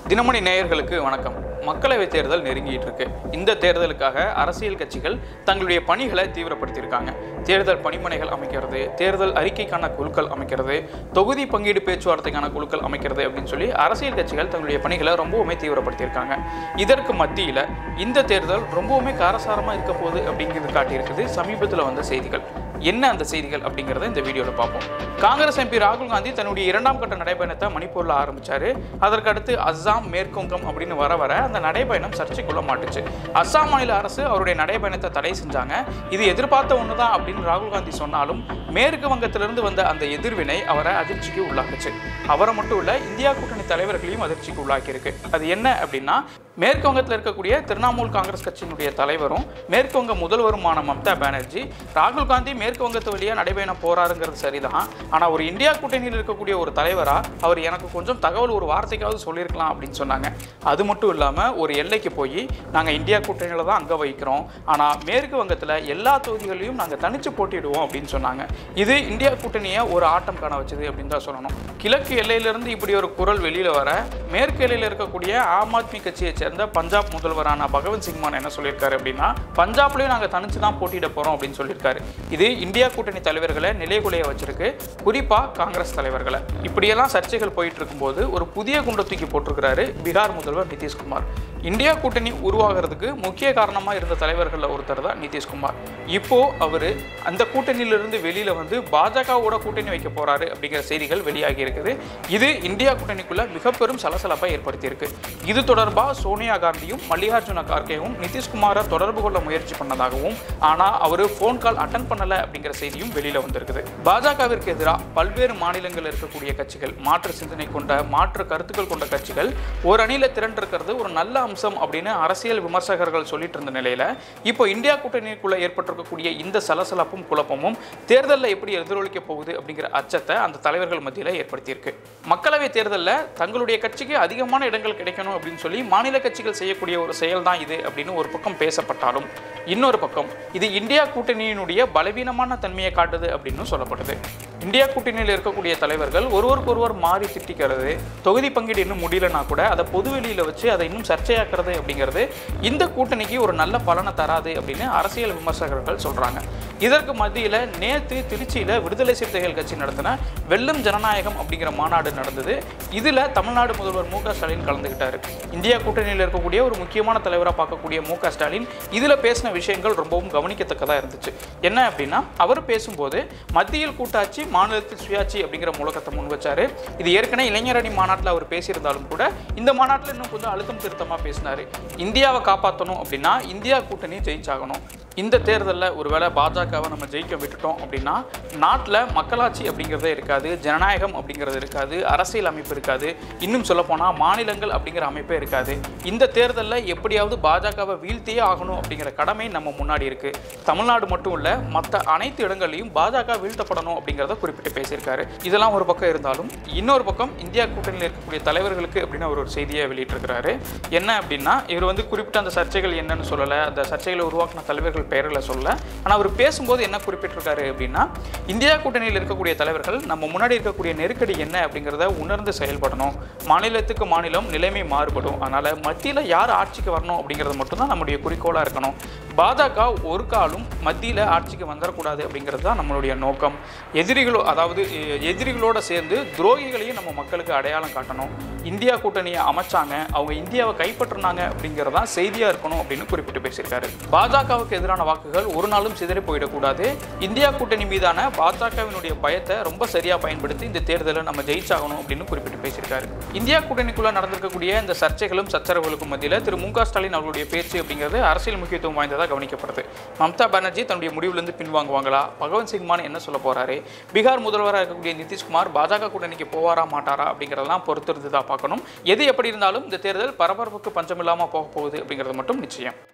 தினமணி நேயர்களுக்கு வணக்கம் மக்களவைத் தேர்தல் நெருங்கிட்டு இருக்கு இந்த தேர்தலுக்காக அரசியல் கட்சிகள் தங்களுடைய பணிகளை தீவிரப்படுத்தியிருக்காங்க தேர்தல் பணிமனைகள் அமைக்கிறது தேர்தல் அறிக்கைக்கான குழுக்கள் அமைக்கிறது தொகுதி பங்கீடு பேச்சுவார்த்தைக்கான குழுக்கள் அமைக்கிறது அப்படின்னு சொல்லி அரசியல் கட்சிகள் தங்களுடைய பணிகளை ரொம்பவுமே தீவிரப்படுத்தியிருக்காங்க இதற்கு மத்தியில் இந்த தேர்தல் ரொம்பவுமே காரசாரமாக இருக்க போகுது அப்படிங்கிறது காட்டியிருக்குது சமீபத்தில் வந்த செய்திகள் என்ன அந்த செய்திகள் அப்படிங்கிறத இந்த வீடியோவில் பார்ப்போம் காங்கிரஸ் எம்பி ராகுல் காந்தி தன்னுடைய இரண்டாம் கட்ட நடைபயணத்தை மணிப்பூரில் ஆரம்பிச்சாரு அதற்கு அடுத்து அஸ்ஸாம் மேற்குவங்கம் அப்படின்னு வர வர அந்த நடைபயணம் சர்ச்சைக்குள்ள மாட்டுச்சு அஸ்ஸாம் மாநில அரசு அவருடைய நடைபயணத்தை தடை செஞ்சாங்க இது எதிர்பார்த்த ஒன்று தான் அப்படின்னு ராகுல் காந்தி சொன்னாலும் மேற்கு வங்கத்திலிருந்து வந்த அந்த எதிர்வினை அவரை அதிர்ச்சிக்கு உள்ளாக்குச்சு அவரை மட்டும் இல்ல இந்தியா கூட்டணி தலைவர்களையும் அதிர்ச்சிக்கு உள்ளாக்கியிருக்கு அது என்ன அப்படின்னா மேற்கு வங்கத்தில் இருக்கக்கூடிய திரிணாமுல் காங்கிரஸ் கட்சியினுடைய தலைவரும் மேற்கு வங்க முதல்வருமான மம்தா பானர்ஜி ராகுல் காந்தி மேற்கு வங்கத்து வழியாக நடைபயணம் போறாருங்கிறது சரிதான் ஆனால் ஒரு இந்தியா கூட்டணியில் இருக்கக்கூடிய ஒரு தலைவரா அவர் எனக்கு கொஞ்சம் தகவல் ஒரு வார்த்தைக்காவது சொல்லியிருக்கலாம் அப்படின்னு சொன்னாங்க அது மட்டும் இல்லாமல் ஒரு எல்லைக்கு போய் நாங்கள் இந்தியா கூட்டணியில் தான் அங்கே வைக்கிறோம் ஆனால் மேற்கு வங்கத்தில் எல்லா தொகுதிகளையும் நாங்கள் தனிச்சு போட்டியிடுவோம் அப்படின்னு சொன்னாங்க இது இந்தியா கூட்டணியை ஒரு ஆட்டம் காண வச்சது அப்படின்னு தான் சொல்லணும் கிழக்கு எல்லையிலிருந்து இப்படி ஒரு குரல் வெளியில் வர மேற்கு எல்லையில் இருக்கக்கூடிய ஆம் ஆத்மி கட்சியை சேர்ந்த பஞ்சாப் முதல்வரான பகவந்த் சிங் மான் என்ன சொல்லியிருக்காரு அப்படின்னா பஞ்சாப்லேயும் நாங்கள் தனிச்சு தான் போட்டியிட போகிறோம் அப்படின்னு சொல்லியிருக்காரு இது இந்தியா கூட்டணி தலைவர்களை நிலைகுலைய வச்சிருக்கு குறிப்பாக காங்கிரஸ் தலைவர்களை இப்படியெல்லாம் சர்ச்சைகள் போயிட்டு இருக்கும்போது ஒரு புதிய குண்டை தூக்கி போட்டிருக்கிறாரு பீகார் முதல்வர் நிதிஷ்குமார் இந்தியா கூட்டணி உருவாகிறதுக்கு முக்கிய காரணமாக இருந்த தலைவர்களில் ஒருத்தர் தான் நிதிஷ்குமார் இப்போ அவர் அந்த கூட்டணியிலிருந்து வெளியில் வந்து பாஜகவோட கூட்டணி வைக்க போறாரு அப்படிங்கிற செய்திகள் வெளியாகி இருக்குது இது இந்தியா கூட்டணிக்குள்ள மிக பெரும் சலசலப்பை ஏற்படுத்தியிருக்கு இது தொடர்பாக சோனியா காந்தியும் மல்லிகார்ஜுன கார்கேவும் நிதிஷ்குமாரை தொடர்பு கொள்ள முயற்சி பண்ணதாகவும் ஆனால் அவர் ஃபோன் கால் அட்டன் பண்ணலை அப்படிங்கிற செய்தியும் வெளியில் வந்திருக்குது பாஜகவிற்கு எதிராக பல்வேறு மாநிலங்களில் இருக்கக்கூடிய கட்சிகள் மாற்று சிந்தனை கொண்ட மாற்று கருத்துக்கள் கொண்ட கட்சிகள் ஒரு அணியில் திரண்டிருக்கிறது ஒரு நல்ல அம்சம் அப்படின்னு அரசியல் விமர்சகர்கள் சொல்லிட்டு இருந்த நிலையில இப்போ இந்தியா கூட்டணிக்குள்ள ஏற்பட்டிருக்கக்கூடிய இந்த சலசலப்பும் குழப்பமும் தேர்தலில் எப்படி எதிரொலிக்க போகுது அப்படிங்கிற அச்சத்தை அந்த தலைவர்கள் மத்தியில் ஏற்படுத்தியிருக்கு மக்களவை தேர்தலில் தங்களுடைய கட்சிக்கு அதிகமான இடங்கள் கிடைக்கணும் அப்படின்னு சொல்லி மாநில கட்சிகள் செய்யக்கூடிய ஒரு செயல் தான் இது அப்படின்னு ஒரு பக்கம் பேசப்பட்டாலும் இன்னொரு பக்கம் இது இந்தியா கூட்டணியினுடைய பலவீனமான தன்மையை காட்டுது அப்படின்னு சொல்லப்படுது இந்தியா கூட்டணியில் இருக்கக்கூடிய தலைவர்கள் ஒருவருக்கொருவர் மாறி திட்டிக்கிறது தொகுதி பங்கீடு இன்னும் முடியலனா கூட அதை பொதுவெளியில் வச்சு அதை இன்னும் சர்ச்சையாக்குறது அப்படிங்கிறது இந்த கூட்டணிக்கு ஒரு நல்ல பலனை தராது அப்படின்னு அரசியல் விமர்சகர்கள் சொல்றாங்க இதற்கு மத்தியில் நேற்று திருச்சியில் விடுதலை சிறுத்தைகள் கட்சி நடத்தின வெல்லும் ஜனநாயகம் அப்படிங்கிற மாநாடு நடந்தது இதில் தமிழ்நாடு முதல்வர் மு க ஸ்டாலின் கலந்துக்கிட்டாரு இந்தியா கூட்டணியில் இருக்கக்கூடிய ஒரு முக்கியமான தலைவராக பார்க்கக்கூடிய மு க ஸ்டாலின் இதில் பேசின விஷயங்கள் ரொம்பவும் கவனிக்கத்தக்கதாக இருந்துச்சு என்ன அப்படின்னா அவர் பேசும்போது மத்தியில் கூட்டாட்சி மாநிலத்தில் சுயாட்சி அப்படிங்கிற முழக்கத்தை முன் வச்சாரு இது ஏற்கனவே இளைஞர் அணி மாநாட்டில் அவர் பேசியிருந்தாலும் கூட இந்த மாநாட்டில் இன்னும் கொஞ்சம் அழுத்தம் திருத்தமாக பேசினார் இந்தியாவை காப்பாற்றணும் அப்படின்னா இந்தியா கூட்டணி ஜெயிச்சாகணும் இந்த தேர்தலில் ஒருவேளை பாஜகவை நம்ம ஜெயிக்க விட்டுட்டோம் அப்படின்னா நாட்டில் மக்களாட்சி அப்படிங்கிறதே இருக்காது ஜனநாயகம் அப்படிங்கிறது இருக்காது அரசியல் அமைப்பு இருக்காது இன்னும் சொல்லப்போனால் மாநிலங்கள் அப்படிங்கிற அமைப்பே இருக்காது இந்த தேர்தலில் எப்படியாவது பாஜகவை வீழ்த்தியே ஆகணும் அப்படிங்கிற கடமை நம்ம முன்னாடி இருக்கு தமிழ்நாடு மட்டும் இல்லை மற்ற அனைத்து இடங்கள்லையும் பாஜக வீழ்த்தப்படணும் அப்படிங்கிறத குறிப்பிட்டு பேசியிருக்காரு இதெல்லாம் ஒரு பக்கம் இருந்தாலும் இன்னொரு பக்கம் இந்தியா கூட்டணியில் இருக்கக்கூடிய தலைவர்களுக்கு அப்படின்னு அவர் ஒரு செய்தியை வெளியிட்டிருக்கிறாரு என்ன அப்படின்னா இவர் வந்து குறிப்பிட்ட அந்த சர்ச்சைகள் என்னன்னு சொல்லலை அந்த சர்ச்சைகளை உருவாக்கின தலைவர்கள் பெயர்களை சொல்ல ஆனால் அவர் பேசும்போது என்ன குறிப்பிட்டிருக்காரு அப்படின்னா இந்தியா கூட்டணியில் இருக்கக்கூடிய தலைவர்கள் நம்ம முன்னாடி இருக்கக்கூடிய நெருக்கடி என்ன அப்படிங்கிறத உணர்ந்து செயல்படணும் மாநிலத்துக்கு மாநிலம் நிலைமை மாறுபடும் அதனால் மத்தியில் யார் ஆட்சிக்கு வரணும் அப்படிங்கிறது மட்டும்தான் நம்முடைய குறிக்கோளாக இருக்கணும் பாஜக ஒரு காலும் மத்தியில் ஆட்சிக்கு வந்துடக்கூடாது அப்படிங்கிறது தான் நம்மளுடைய நோக்கம் எதிரிகளோ அதாவது எ- எதிரிகளோட சேர்ந்து துரோகிகளையும் நம்ம மக்களுக்கு அடையாளம் காட்டணும் இந்தியா கூட்டணியை அமைச்சாங்க அவங்க இந்தியாவை கைப்பற்றினாங்க அப்படிங்கிறது தான் செய்தியாக இருக்கணும் அப்படின்னு குறிப்பிட்டு பேசியிருக்காரு பாஜகவுக்கு எதிரான வாக்குகள் ஒரு நாளும் சிதறி போயிடக்கூடாது இந்தியா கூட்டணி மீதான பாஜகவினுடைய பயத்தை ரொம்ப சரியாக பயன்படுத்தி இந்த தேர்தலை நம்ம ஜெயிச்சாகணும் அப்படின்னு குறிப்பிட்டு பேசியிருக்காரு இந்தியா கூட்டணிக்குள்ள நடந்திருக்கக்கூடிய இந்த சர்ச்சைகளும் சச்சரவுகளுக்கும் மத்தியில் திரு மு க ஸ்டாலின் அவர்களுடைய பேச்சு அப்படிங்கிறது அரசியல் முக்கியத்துவம் வாய்ந்ததாக கவனிக்கப்படுது மம்தா பானர்ஜி தன்னுடைய முடிவிலிருந்து பின்வாங்குவாங்களா பகவந்த் சிங் மான் என்ன சொல்ல போறாரு பீகார் முதல்வராக இருக்கக்கூடிய நிதிஷ்குமார் பாஜக கூட்டணிக்கு போவாரா மாட்டாரா அப்படிங்கிறதெல்லாம் பொறுத்திருந்து தான் பார்க்கணும் எது எப்படி இருந்தாலும் இந்த தேர்தல் பரபரப்புக்கு பஞ்சமில்லாமல் போக போகுது அப்படிங்கிறது மட்டும் நிச்சயம்